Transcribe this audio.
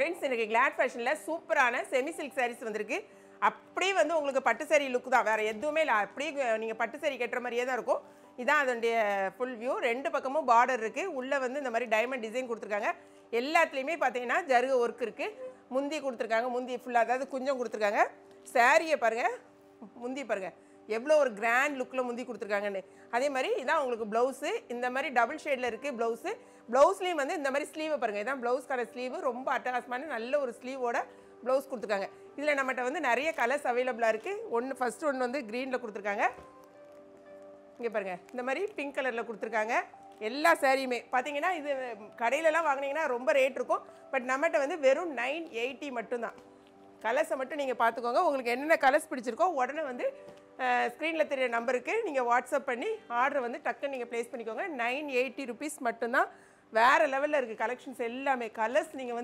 friends எனக்கு Claude ஃபேஷனில் சூப்பரான semi silk saris வந்திருக்கு அப்படியே வந்து உங்களுக்கு பட்டு saree லுக் தான் வேறு எதுவுமே இல்லை அப்படியே நீங்கள் பட்டு saree கட்டுற மாதிரியே தான் இருக்கும் இதான் அதனுடைய ஃபுல் வியூ ரெண்டு பக்கமும் பார்டர் இருக்குது உள்ளே வந்து இந்த மாதிரி டைமண்ட் டிசைன் கொடுத்துருக்காங்க எல்லாத்துலேயுமே பார்த்தீங்கன்னா ஜருக ஒர்க் இருக்குது முந்தி கொடுத்துருக்காங்க முந்தி ஃபுல்லாக அதாவது குஞ்சம் கொடுத்துருக்காங்க சாரியை பாருங்கள் முந்தி பாருங்கள் எவ்வளோ ஒரு கிராண்ட் லுக்கில் முந்தி கொடுத்துருக்காங்கன்னு அதே மாதிரி இதான் உங்களுக்கு ப்ளவுஸு இந்த மாதிரி டபுள் ஷேடில் இருக்குது ப்ளவுஸு ப்ளவுஸ்லேயும் வந்து இந்த மாதிரி ஸ்லீவை பாருங்கள் இதான் ப்ளவுஸ்க்கான ஸ்லீவு ரொம்ப அட்டகாசமான நல்ல ஒரு ஸ்லீவோட ப்ளவுஸ் கொடுத்துருக்காங்க இதில் நம்மகிட்ட வந்து நிறைய கலர்ஸ் அவைலபிளாக இருக்குது ஒன்று ஃபஸ்ட்டு ஒன்று வந்து க்ரீனில் கொடுத்துருக்காங்க இங்கே பாருங்கள் இந்த மாதிரி பிங்க் கலரில் கொடுத்துருக்காங்க எல்லா சாரியுமே பார்த்தீங்கன்னா இது கடையிலலாம் வாங்குனீங்கன்னா ரொம்ப ரேட் இருக்கும் பட் நம்மகிட்ட வந்து வெறும் நைன் எயிட்டி மட்டும்தான் கலர்ஸை மட்டும் நீங்கள் பார்த்துக்கோங்க உங்களுக்கு என்னென்ன கலர்ஸ் பிடிச்சிருக்கோ உடனே வந்து ஸ்க்ரீனில் தெரிய நம்பருக்கு நீங்கள் வாட்ஸ்அப் பண்ணி ஆர்டர் வந்து டக்குன்னு நீங்கள் ப்ளேஸ் பண்ணிக்கோங்க நைன் எயிட்டி ருபீஸ் மட்டும்தான் வேறு லெவலில் இருக்குது கலெக்ஷன்ஸ் எல்லாமே கலர்ஸ் நீங்கள் வந்து